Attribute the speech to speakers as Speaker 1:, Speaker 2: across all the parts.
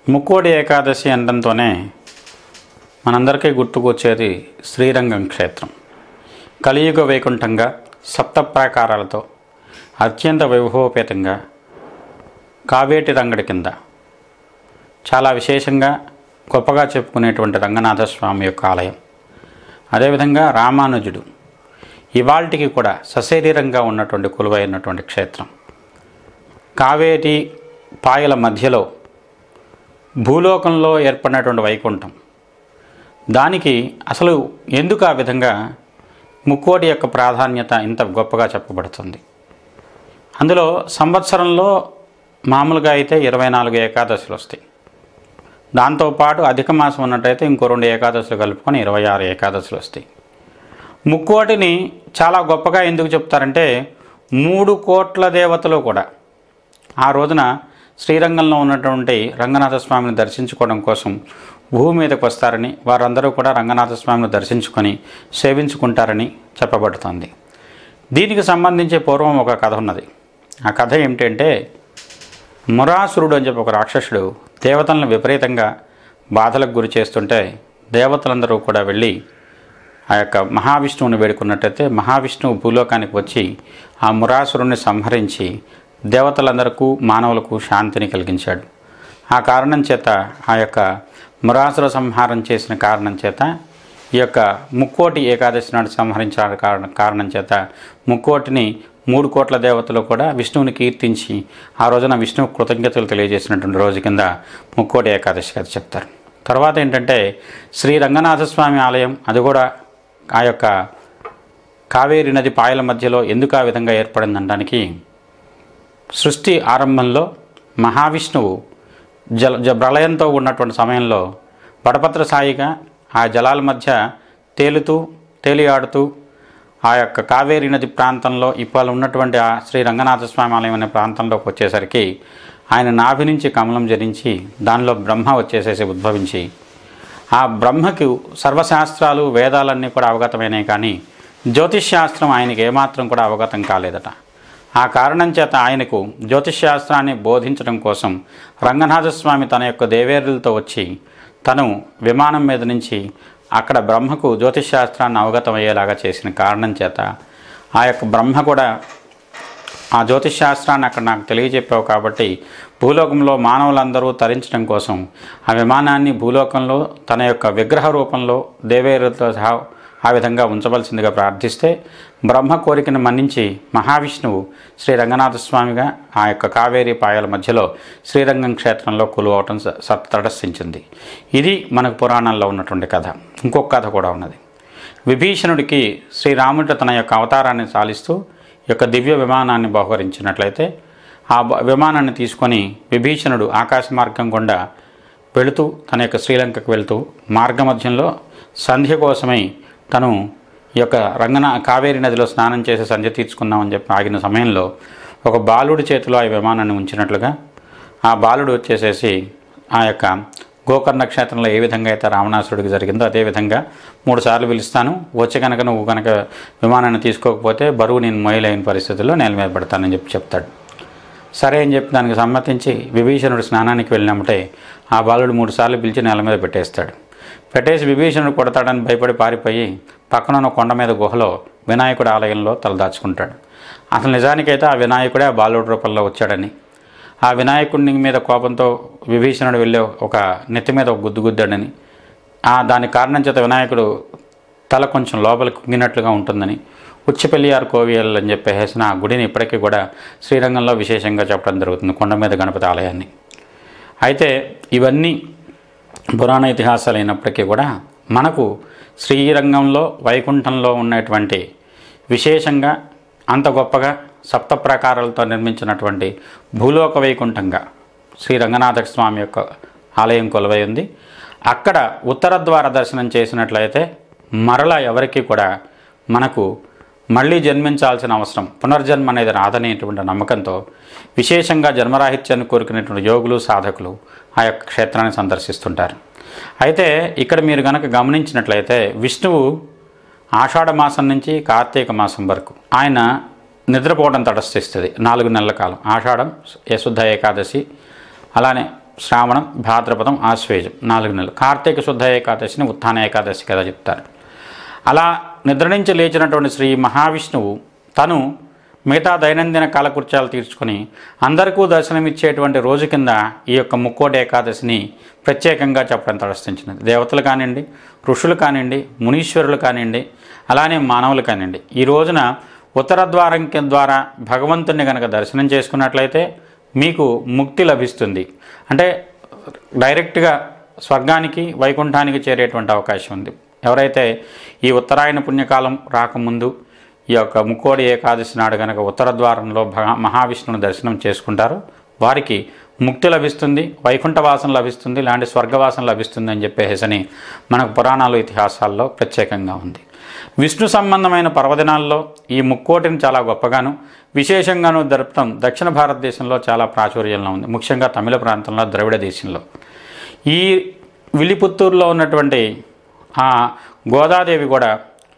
Speaker 1: ముక్కోడి ఏకాదశి అనడంతోనే మనందరికీ గుర్తుకొచ్చేది శ్రీరంగం క్షేత్రం కలియుగ వైకుంఠంగా సప్త ప్రాకారాలతో అత్యంత వైభవపేతంగా కావేటి రంగడి కింద చాలా విశేషంగా గొప్పగా చెప్పుకునేటువంటి రంగనాథ స్వామి యొక్క ఆలయం అదేవిధంగా రామానుజుడు ఇవాల్టికి కూడా సశరీరంగా ఉన్నటువంటి కొలువైనటువంటి క్షేత్రం కావేటి పాయల మధ్యలో భూలోకంలో ఏర్పడినటువంటి వైకుంఠం దానికి అసలు ఎందుకు ఆ విధంగా ముక్కోటి యొక్క ప్రాధాన్యత ఇంత గొప్పగా చెప్పబడుతుంది అందులో సంవత్సరంలో మామూలుగా అయితే ఇరవై నాలుగు ఏకాదశులు వస్తాయి దాంతోపాటు అధిక మాసం ఉన్నట్టయితే ఇంకో రెండు ఏకాదశులు కలుపుకొని ఇరవై ఆరు ఏకాదశులు వస్తాయి ముక్కోటిని చాలా గొప్పగా ఎందుకు చెప్తారంటే మూడు కోట్ల దేవతలు కూడా ఆ రోజున శ్రీరంగంలో ఉన్నటువంటి రంగనాథ స్వామిని దర్శించుకోవడం కోసం భూమి మీదకి వస్తారని వారందరూ కూడా రంగనాథ స్వామిని దర్శించుకొని సేవించుకుంటారని చెప్పబడుతుంది దీనికి సంబంధించి పూర్వం ఒక కథ ఉన్నది ఆ కథ ఏమిటంటే మురాసురుడు అని చెప్పి ఒక రాక్షసుడు దేవతలను విపరీతంగా బాధలకు గురి చేస్తుంటే దేవతలందరూ కూడా వెళ్ళి ఆ యొక్క మహావిష్ణువుని వేడుకున్నట్టయితే మహావిష్ణువు భూలోకానికి వచ్చి ఆ మురాసురుణ్ణి సంహరించి దేవతలందరకు మానవులకు శాంతిని కలిగించాడు ఆ కారణం చేత ఆ యొక్క మురాసుర సంహారం చేసిన కారణం చేత ఈ యొక్క ముక్కోటి ఏకాదశి నాడు సంహరించిన కారణం కారణం చేత ముక్కోటిని మూడు కోట్ల దేవతలు కూడా విష్ణువుని కీర్తించి ఆ రోజున విష్ణువు కృతజ్ఞతలు తెలియజేసినటువంటి రోజు కింద ముక్కోటి ఏకాదశి కథ చెప్తారు తర్వాత ఏంటంటే శ్రీ రంగనాథ స్వామి ఆలయం అది కూడా ఆ యొక్క కావేరి నది పాయల మధ్యలో ఎందుకు ఆ విధంగా ఏర్పడిందనడానికి సృష్టి ఆరంభంలో మహావిష్ణువు జల జ ప్రళయంతో ఉన్నటువంటి సమయంలో బడపత్ర సాయిగా ఆ జలాల మధ్య తేలుతూ తేలియాడుతూ ఆ యొక్క కావేరి నది ప్రాంతంలో ఇవాళ ఉన్నటువంటి ఆ శ్రీ రంగనాథ స్వామి ఆలయం అనే ప్రాంతంలోకి వచ్చేసరికి ఆయన నాభి నుంచి కమలం జరించి దానిలో బ్రహ్మ వచ్చేసేసి ఉద్భవించి ఆ బ్రహ్మకు సర్వశాస్త్రాలు వేదాలన్నీ కూడా అవగతమైనాయి కానీ జ్యోతిష్ శాస్త్రం ఆయనకి ఏమాత్రం కూడా అవగతం కాలేదట ఆ కారణం చేత ఆయనకు జ్యోతిష్ శాస్త్రాన్ని బోధించడం కోసం రంగనాథ స్వామి తన యొక్క దేవేరులతో వచ్చి తను విమానం మీద నుంచి అక్కడ బ్రహ్మకు జ్యోతిష్ శాస్త్రాన్ని అవగతం అయ్యేలాగా చేసిన కారణం చేత ఆ యొక్క బ్రహ్మ కూడా ఆ జ్యోతిష్ శాస్త్రాన్ని అక్కడ నాకు తెలియజెప్పావు కాబట్టి భూలోకంలో మానవులందరూ తరించడం కోసం ఆ విమానాన్ని భూలోకంలో తన యొక్క విగ్రహ రూపంలో దేవేరులతో సహా ఆ విధంగా ఉంచవలసిందిగా ప్రార్థిస్తే బ్రహ్మ కోరికను మన్నించి మహావిష్ణువు శ్రీ రంగనాథ స్వామిగా ఆ యొక్క కావేరీ పాయల మధ్యలో శ్రీరంగం క్షేత్రంలో కొలువవటం స- స- తటస్థించింది ఇది మనకు పురాణాల్లో ఉన్నటువంటి కథ ఇంకొక కథ కూడా ఉన్నది విభీషణుడికి శ్రీరాముడు తన యొక్క అవతారాన్ని చాలిస్తూ ఈ యొక్క దివ్య విమానాన్ని బహుకరించినట్లయితే ఆ బ- విమానాన్ని తీసుకొని విభీషణుడు ఆకాశ మార్గం గుండా వెళుతూ తన యొక్క శ్రీలంకకు వెళుతూ మార్గమధ్యంలో సంధ్య కోసమై తను ఈ యొక్క రంగన కావేరి నదిలో స్నానం చేసి సంధ్య తీర్చుకుందామని చెప్పి ఆగిన సమయంలో ఒక బాలుడి చేతిలో ఆ విమానాన్ని ఉంచినట్లుగా ఆ బాలుడు వచ్చేసేసి ఆ యొక్క గోకర్ణ క్షేత్రంలో ఏ విధంగా అయితే రావణాసురుడికి జరిగిందో అదేవిధంగా మూడు సార్లు పిలుస్తాను వచ్చి కనుక నువ్వు కనుక విమానాన్ని తీసుకోకపోతే బరువు నేను మొయ్యలేని పరిస్థితుల్లో నేల మీద పెడతానని చెప్పి చెప్తాడు సరే అని చెప్పి దానికి సమ్మతించి విభీషణుడు స్నానానికి వెళ్ళినప్పుడే ఆ బాలుడు మూడు సార్లు పిలిచి నేల మీద పెట్టేస్తాడు పెట్టేసి విభీషణుడు కొడతాడని భయపడి పారిపోయి పక్కన ఉన్న కొండ మీద గుహలో వినాయకుడి ఆలయంలో తలదాచుకుంటాడు అసలు నిజానికైతే ఆ వినాయకుడే ఆ బాలుడి రూపంలో వచ్చాడని ఆ వినాయకుడి మీద కోపంతో విభీషణుడు వెళ్ళే ఒక నెత్తి మీద ఒక గుద్దు గుద్దాడని ఆ దానికి కారణం చేత వినాయకుడు తల కొంచెం లోపలికి కుంగినట్లుగా ఉంటుందని ఉచ్చిపెల్లియార్ కోవియల్ అని చెప్పేసిన ఆ గుడిని ఇప్పటికీ కూడా శ్రీరంగంలో విశేషంగా చెప్పడం జరుగుతుంది కొండ మీద గణపతి ఆలయాన్ని అయితే ఇవన్నీ పురాణ ఇతిహాసాలు అయినప్పటికీ కూడా మనకు శ్రీరంగంలో వైకుంఠంలో ఉన్నటువంటి విశేషంగా అంత గొప్పగా సప్త ప్రాకారాలతో నిర్మించినటువంటి భూలోక వైకుంఠంగా శ్రీ రంగనాథ స్వామి యొక్క ఆలయం కొలువై ఉంది అక్కడ ఉత్తర ద్వార దర్శనం చేసినట్లయితే మరలా ఎవరికి కూడా మనకు మళ్ళీ జన్మించాల్సిన అవసరం పునర్జన్మ అనేది రాదనేటువంటి నమ్మకంతో విశేషంగా జన్మరాహిత్యాన్ని కోరుకునేటువంటి యోగులు సాధకులు ఆ యొక్క క్షేత్రాన్ని సందర్శిస్తుంటారు అయితే ఇక్కడ మీరు కనుక గమనించినట్లయితే విష్ణువు ఆషాఢ మాసం నుంచి కార్తీక మాసం వరకు ఆయన నిద్రపోవడం తటస్థిస్తుంది నాలుగు నెలల కాలం ఆషాఢం యశుద్ధ ఏకాదశి అలానే శ్రావణం భాద్రపదం ఆశ్వేజం నాలుగు నెలలు కార్తీక శుద్ధ ఏకాదశిని ఉత్థాన ఏకాదశి కదా చెప్తారు అలా నిద్ర నుంచి లేచినటువంటి శ్రీ మహావిష్ణువు తను మిగతా దైనందిన కాలకృత్యాలు తీర్చుకొని అందరికీ దర్శనమిచ్చేటువంటి రోజు కింద ఈ యొక్క ముక్కోటి ఏకాదశిని ప్రత్యేకంగా చెప్పడం తటస్థించినది దేవతలు కానివ్వండి ఋషులు కానివ్వండి మునీశ్వరులు కానివ్వండి అలానే మానవులు కానివ్వండి ఈ రోజున ఉత్తర ద్వారం కి- ద్వారా భగవంతుని కనుక దర్శనం చేసుకున్నట్లయితే మీకు ముక్తి లభిస్తుంది అంటే డైరెక్ట్గా స్వర్గానికి వైకుంఠానికి చేరేటువంటి అవకాశం ఉంది ఎవరైతే ఈ ఉత్తరాయణ పుణ్యకాలం రాకముందు ఈ యొక్క ముక్కోడి ఏకాదశి నాడు కనుక ఉత్తర ద్వారంలో భగ- మహావిష్ణువుని దర్శనం చేసుకుంటారో వారికి ముక్తి లభిస్తుంది వైకుంఠవాసం లభిస్తుంది ఇలాంటి స్వర్గవాసం లభిస్తుంది అని చెప్పేసి మనకు పురాణాలు ఇతిహాసాల్లో ప్రత్యేకంగా ఉంది విష్ణు సంబంధమైన పర్వదినాల్లో ఈ ముక్కోటిని చాలా గొప్పగాను విశేషంగాను జరపడం దక్షిణ భారతదేశంలో చాలా ప్రాచుర్యంలో ఉంది ముఖ్యంగా తమిళ ప్రాంతంలో ద్రవిడ దేశంలో ఈ విల్లిపుత్తూరులో ఉన్నటువంటి ఆ గోదాదేవి కూడా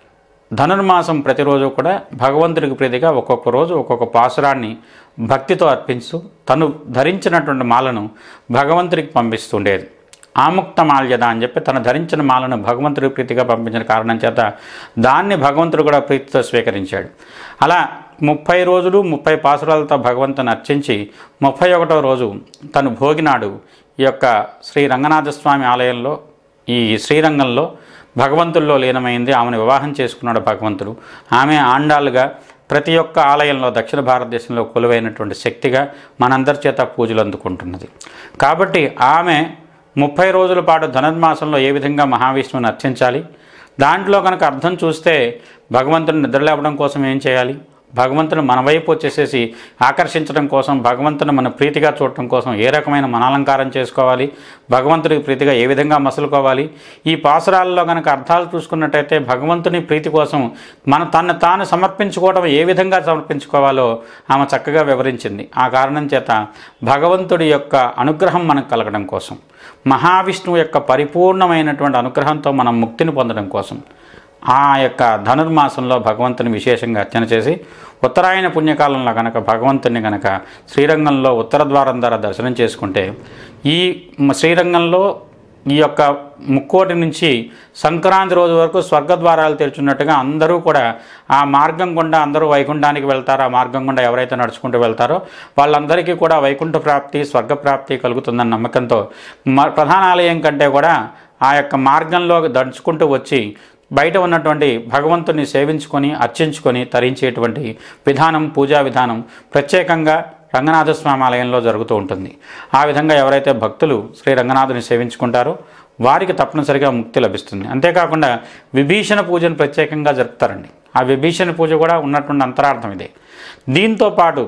Speaker 1: ధనుర్మాసం ప్రతిరోజు కూడా భగవంతుడికి ప్రీతిగా ఒక్కొక్క రోజు ఒక్కొక్క పాసురాన్ని భక్తితో అర్పించు తను ధరించినటువంటి మాలను భగవంతుడికి పంపిస్తుండేది ఆముక్త మాల్యద అని చెప్పి తను ధరించిన మాలను భగవంతుడి ప్రీతిగా పంపించిన కారణం చేత దాన్ని భగవంతుడు కూడా ప్రీతితో స్వీకరించాడు అలా ముప్పై రోజులు ముప్పై పాసురాలతో భగవంతుని అర్చించి ముప్పై ఒకటవ రోజు తను భోగినాడు ఈ యొక్క శ్రీ రంగనాథ స్వామి ఆలయంలో ఈ శ్రీరంగంలో భగవంతుల్లో లీనమైంది ఆమెను వివాహం చేసుకున్నాడు భగవంతుడు ఆమె ఆండాలుగా ప్రతి ఒక్క ఆలయంలో దక్షిణ భారతదేశంలో కొలువైనటువంటి శక్తిగా మనందరి చేత పూజలు అందుకుంటున్నది కాబట్టి ఆమె ముప్పై రోజుల పాటు ధనుర్మాసంలో ఏ విధంగా మహావిష్ణువుని అర్చించాలి దాంట్లో కనుక అర్థం చూస్తే భగవంతుని నిద్రలేవడం కోసం ఏం చేయాలి భగవంతుని మన వైపు వచ్చేసేసి ఆకర్షించడం కోసం భగవంతుని మన ప్రీతిగా చూడటం కోసం ఏ రకమైన మనాలంకారం చేసుకోవాలి భగవంతుడికి ప్రీతిగా ఏ విధంగా మసులుకోవాలి ఈ పాసురాల్లో కనుక అర్థాలు చూసుకున్నట్టయితే భగవంతుని ప్రీతి కోసం మన తను తాను సమర్పించుకోవడం ఏ విధంగా సమర్పించుకోవాలో ఆమె చక్కగా వివరించింది ఆ కారణం చేత భగవంతుడి యొక్క అనుగ్రహం మనకు కలగడం కోసం మహావిష్ణువు యొక్క పరిపూర్ణమైనటువంటి అనుగ్రహంతో మనం ముక్తిని పొందడం కోసం ఆ యొక్క ధనుర్మాసంలో భగవంతుని విశేషంగా అర్చన చేసి ఉత్తరాయణ పుణ్యకాలంలో కనుక భగవంతుని కనుక శ్రీరంగంలో ఉత్తర ద్వారం ద్వారా దర్శనం చేసుకుంటే ఈ మ- శ్రీరంగంలో ఈ యొక్క ముక్కోటి నుంచి సంక్రాంతి రోజు వరకు స్వర్గద్వారాలు తెరుచున్నట్టుగా అందరూ కూడా ఆ మార్గం గుండా అందరూ వైకుంఠానికి వెళ్తారో ఆ మార్గం గుండా ఎవరైతే నడుచుకుంటూ వెళ్తారో వాళ్ళందరికీ కూడా వైకుంఠ ప్రాప్తి స్వర్గ ప్రాప్తి కలుగుతుందన్న నమ్మకంతో మ- ప్రధాన ఆలయం కంటే కూడా ఆ యొక్క మార్గంలో దడుచుకుంటూ వచ్చి బయట ఉన్నటువంటి భగవంతుని సేవించుకొని అర్చించుకొని తరించేటువంటి విధానం పూజా విధానం ప్రత్యేకంగా రంగనాథ స్వామి ఆలయంలో జరుగుతూ ఉంటుంది ఆ విధంగా ఎవరైతే భక్తులు శ్రీ రంగనాథుని సేవించుకుంటారో వారికి తప్పనిసరిగా ముక్తి లభిస్తుంది అంతేకాకుండా విభీషణ పూజను ప్రత్యేకంగా జరుపుతారండి ఆ విభీషణ పూజ కూడా ఉన్నటువంటి అంతరార్థం ఇదే దీంతో పాటు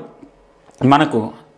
Speaker 1: మనకు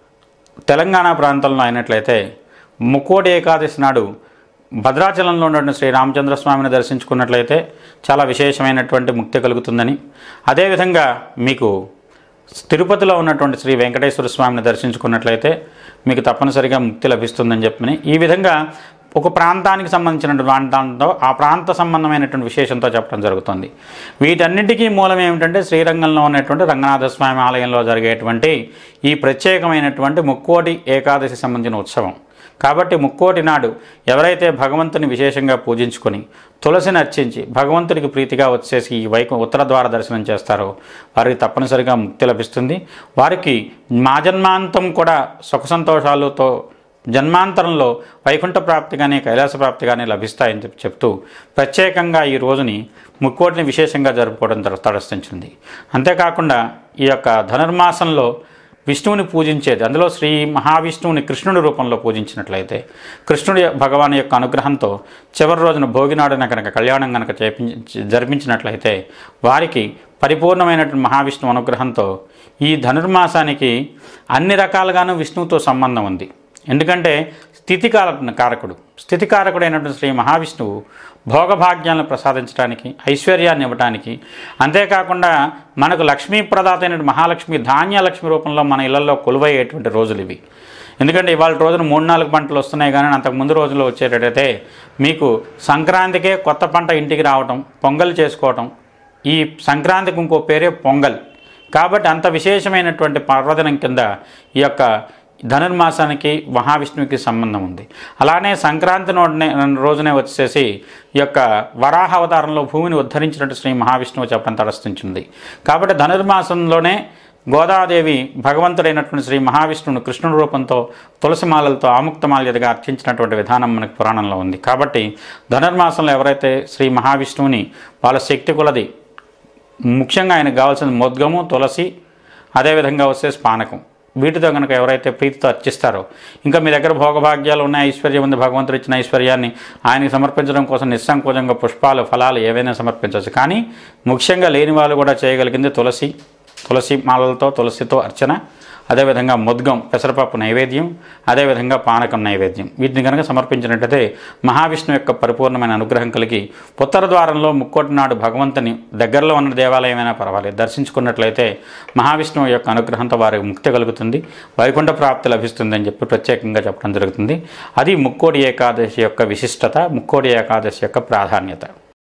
Speaker 1: తెలంగాణ ప్రాంతంలో అయినట్లయితే ముక్కోటి ఏకాదశి నాడు భద్రాచలంలో ఉన్నటువంటి శ్రీ రామచంద్ర స్వామిని దర్శించుకున్నట్లయితే చాలా విశేషమైనటువంటి ముక్తి కలుగుతుందని అదేవిధంగా మీకు తిరుపతిలో ఉన్నటువంటి శ్రీ వెంకటేశ్వర స్వామిని దర్శించుకున్నట్లయితే మీకు తప్పనిసరిగా ముక్తి లభిస్తుందని చెప్పని ఈ విధంగా ఒక ప్రాంతానికి సంబంధించినటువంటి దాంతో ఆ ప్రాంత సంబంధమైనటువంటి విశేషంతో చెప్పడం జరుగుతుంది వీటన్నిటికీ మూలం ఏమిటంటే శ్రీరంగంలో ఉన్నటువంటి రంగనాథ స్వామి ఆలయంలో జరిగేటువంటి ఈ ప్రత్యేకమైనటువంటి ముక్కోటి ఏకాదశి సంబంధించిన ఉత్సవం కాబట్టి ముక్కోటి నాడు ఎవరైతే భగవంతుని విశేషంగా పూజించుకొని తులసిని అర్చించి భగవంతుడికి ప్రీతిగా వచ్చేసి ఈ వైకు ఉత్తర ద్వార దర్శనం చేస్తారో వారికి తప్పనిసరిగా ముక్తి లభిస్తుంది వారికి మా జన్మాంతం కూడా సుఖ సంతోషాలతో జన్మాంతరంలో వైకుంఠ ప్రాప్తి కానీ కైలాస ప్రాప్తి కానీ లభిస్తాయని చెప్పి చెప్తూ ప్రత్యేకంగా ఈ రోజుని ముక్కోటిని విశేషంగా జరుపుకోవడం తడ- తటస్థించింది అంతేకాకుండా ఈ యొక్క ధనుర్మాసంలో విష్ణువుని పూజించేది అందులో శ్రీ మహావిష్ణువుని కృష్ణుడి రూపంలో పూజించినట్లయితే కృష్ణుడి భగవాన్ యొక్క అనుగ్రహంతో చివరి రోజున భోగినాడున కనుక కళ్యాణం కనుక చేపించి జరిపించినట్లయితే వారికి పరిపూర్ణమైనటువంటి మహావిష్ణువు అనుగ్రహంతో ఈ ధనుర్మాసానికి అన్ని రకాలుగాను విష్ణువుతో సంబంధం ఉంది ఎందుకంటే స్థితికార కారకుడు స్థితికారకుడైనటువంటి శ్రీ మహావిష్ణువు భోగభాగ్యాలను ప్రసాదించడానికి ఐశ్వర్యాన్ని ఇవ్వడానికి అంతేకాకుండా మనకు లక్ష్మీ ప్రదాత అయినటువంటి మహాలక్ష్మి ధాన్యలక్ష్మి రూపంలో మన ఇళ్లలో కొలువయ్యేటువంటి రోజులు ఇవి ఎందుకంటే ఇవాళ రోజున మూడు నాలుగు పంటలు వస్తున్నాయి కానీ అంతకు ముందు రోజుల్లో వచ్చేటట్టయితే మీకు సంక్రాంతికే కొత్త పంట ఇంటికి రావటం పొంగల్ చేసుకోవటం ఈ సంక్రాంతికి ఇంకో పేరే పొంగల్ కాబట్టి అంత విశేషమైనటువంటి పర్వదినం కింద ఈ యొక్క ధనుర్మాసానికి మహావిష్ణువుకి సంబంధం ఉంది అలానే సంక్రాంతి నోడనే రోజునే వచ్చేసి ఈ యొక్క వరాహ అవతారంలో భూమిని ఉద్ధరించినట్టు శ్రీ మహావిష్ణువు చెప్పడం తటస్థించింది కాబట్టి ధనుర్మాసంలోనే గోదాదేవి భగవంతుడైనటువంటి శ్రీ మహావిష్ణువును కృష్ణుడి రూపంతో తులసిమాలలతో ఆముక్తమాల్యతగా అర్చించినటువంటి విధానం మనకు పురాణంలో ఉంది కాబట్టి ధనుర్మాసంలో ఎవరైతే శ్రీ మహావిష్ణువుని వాళ్ళ శక్తి కొలది ముఖ్యంగా ఆయనకు కావాల్సిన మొద్గము తులసి అదేవిధంగా వచ్చేసి పానకం వీటితో కనుక ఎవరైతే ప్రీతితో అర్చిస్తారో ఇంకా మీ దగ్గర భోగభాగ్యాలు ఉన్నాయి ఐశ్వర్యం ఉంది భగవంతుడు ఇచ్చిన ఐశ్వర్యాన్ని ఆయనకి సమర్పించడం కోసం నిస్సంకోచంగా పుష్పాలు ఫలాలు ఏవైనా సమర్పించవచ్చు కానీ ముఖ్యంగా లేని వాళ్ళు కూడా చేయగలిగింది తులసి తులసి మాలలతో తులసితో అర్చన అదేవిధంగా ముద్గం పెసరపప్పు నైవేద్యం అదేవిధంగా పానకం నైవేద్యం వీటిని కనుక సమర్పించినట్లయితే మహావిష్ణు యొక్క పరిపూర్ణమైన అనుగ్రహం కలిగి ఉత్తర ద్వారంలో ముక్కోటి నాడు భగవంతుని దగ్గరలో ఉన్న దేవాలయమైనా పర్వాలేదు దర్శించుకున్నట్లయితే మహావిష్ణువు యొక్క అనుగ్రహంతో వారికి ముక్తి కలుగుతుంది వైకుంఠ ప్రాప్తి లభిస్తుందని చెప్పి ప్రత్యేకంగా చెప్పడం జరుగుతుంది అది ముక్కోడి ఏకాదశి యొక్క విశిష్టత ముక్కోడి ఏకాదశి యొక్క ప్రాధాన్యత